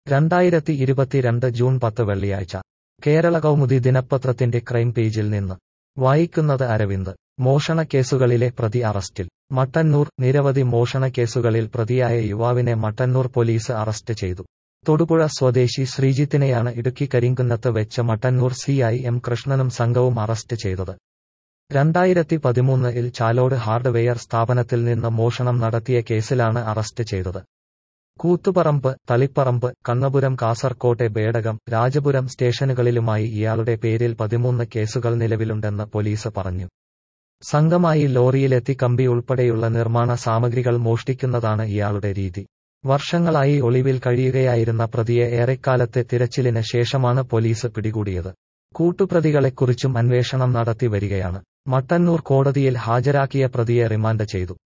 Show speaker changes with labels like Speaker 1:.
Speaker 1: രണ്ടായിരത്തി ഇരുപത്തിരണ്ട് ജൂൺ പത്ത് വെള്ളിയാഴ്ച കേരള കൗമുദി ദിനപത്രത്തിന്റെ ക്രൈം പേജിൽ നിന്ന് വായിക്കുന്നത് അരവിന്ദ് മോഷണക്കേസുകളിലെ പ്രതി അറസ്റ്റിൽ മട്ടന്നൂർ നിരവധി മോഷണക്കേസുകളിൽ പ്രതിയായ യുവാവിനെ മട്ടന്നൂർ പോലീസ് അറസ്റ്റ് ചെയ്തു തൊടുപുഴ സ്വദേശി ശ്രീജിത്തിനെയാണ് ഇടുക്കി കരിങ്കുന്നത്ത് വെച്ച് മട്ടന്നൂർ സി ഐ എം കൃഷ്ണനും സംഘവും അറസ്റ്റ് ചെയ്തത് രണ്ടായിരത്തി പതിമൂന്നിൽ ചാലോട് ഹാർഡ്വെയർ സ്ഥാപനത്തിൽ നിന്ന് മോഷണം നടത്തിയ കേസിലാണ് അറസ്റ്റ് ചെയ്തത് കൂത്തുപറമ്പ് തളിപ്പറമ്പ് കണ്ണപുരം കാസർകോട്ടെ ബേടകം രാജപുരം സ്റ്റേഷനുകളിലുമായി ഇയാളുടെ പേരിൽ പതിമൂന്ന് കേസുകൾ നിലവിലുണ്ടെന്ന് പോലീസ് പറഞ്ഞു സംഘമായി ലോറിയിലെത്തി കമ്പി ഉൾപ്പെടെയുള്ള നിർമ്മാണ സാമഗ്രികൾ മോഷ്ടിക്കുന്നതാണ് ഇയാളുടെ രീതി വർഷങ്ങളായി ഒളിവിൽ കഴിയുകയായിരുന്ന പ്രതിയെ ഏറെക്കാലത്തെ തിരച്ചിലിന് ശേഷമാണ് പോലീസ് പിടികൂടിയത് കൂട്ടുപ്രതികളെക്കുറിച്ചും അന്വേഷണം നടത്തി വരികയാണ് മട്ടന്നൂർ കോടതിയിൽ ഹാജരാക്കിയ പ്രതിയെ റിമാൻഡ് ചെയ്തു